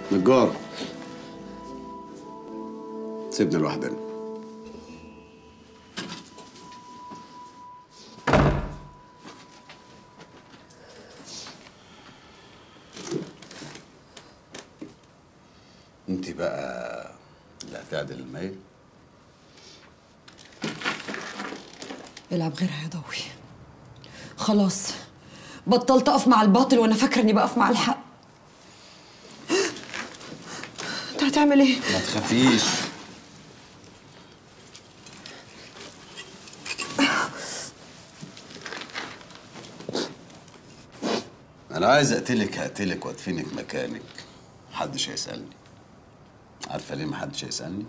نجار سيبنا لوحدنا انت بقى اللي هتعدل الميل العب غيرها يا ضوي خلاص بطلت اقف مع الباطل وانا فاكره اني بقف مع الحق انت هتعمل ايه ما تخافيش انا عايز اقتلك هقتلك وادفنك مكانك محدش هيسالني عارفه ليه محدش هيسالني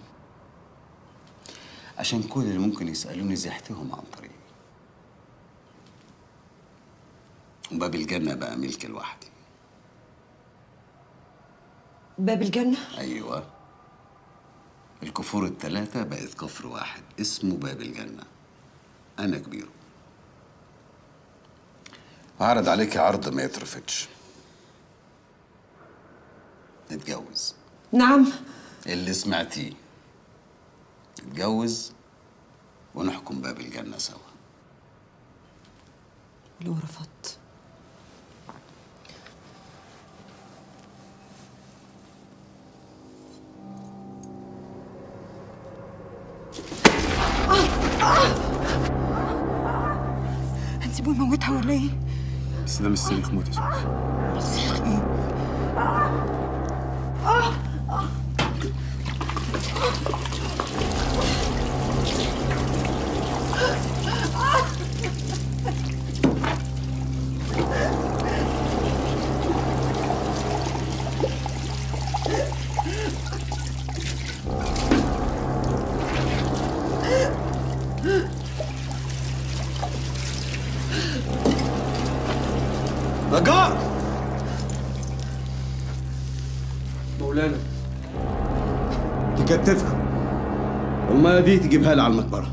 عشان كل اللي ممكن يسالوني زحتهم عن طريقي وباب الجنه بقى ملك لوحدي باب الجنه ايوه الكفور الثلاثة بقت كفر واحد اسمه باب الجنة أنا كبيره وعرض عليك عرض ما يترفضش نتجوز نعم اللي سمعتيه نتجوز ونحكم باب الجنة سوا لو رفضت هنسيبه يموتها ولا ايه؟ بس ده مش صريخ موت يا سوسي صريخ ايه؟ نجار مولانا تكتفها والمية دي تجيبها لي على المقبرة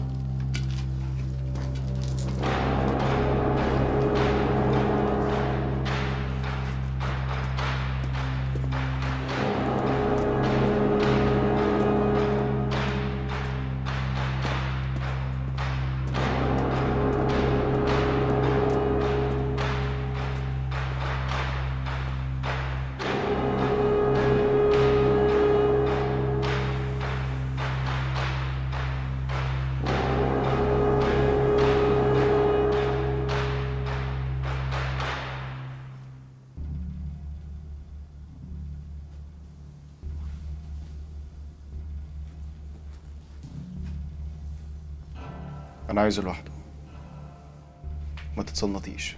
انا عايزه لوحده ما تتصنطيش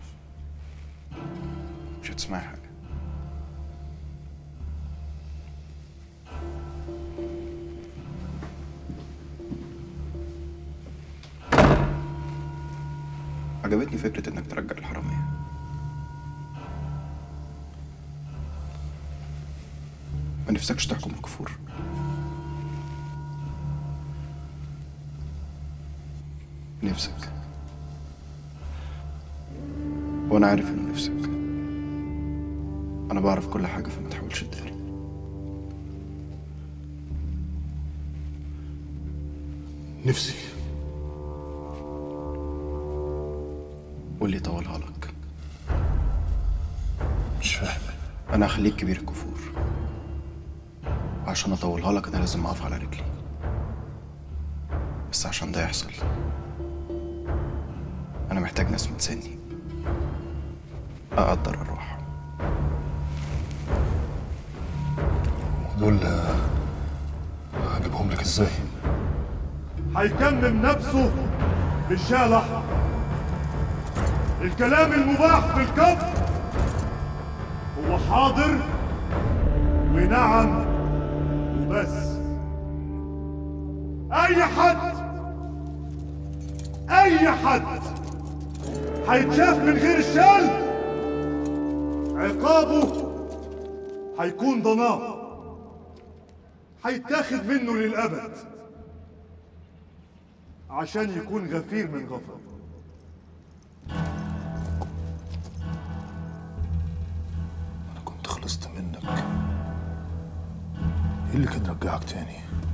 مش هتسمعي حاجه عجبتني فكرة انك ترجع الحرامية ما نفسكش تحكم الكفور نفسك وانا عارف ان نفسك انا بعرف كل حاجه فما تحاولش تداري نفسي واللي يطولها لك مش فاهم انا هخليك كبير الكفور وعشان اطولها لك انا لازم اقف على رجلي بس عشان ده يحصل انا محتاج ناس من سني اقدر اروح ودول هجيبهم لك ازاي؟ هيكمم نفسه بالشاي الأحمر الكلام المباح في الكف هو حاضر ونعم وبس أي حد أي حد هيتشاف من غير الشال عقابه هيكون ضناه هيتاخد منه للأبد عشان يكون غفير من غفر انا كنت خلصت منك ايه اللي كان رجعك تاني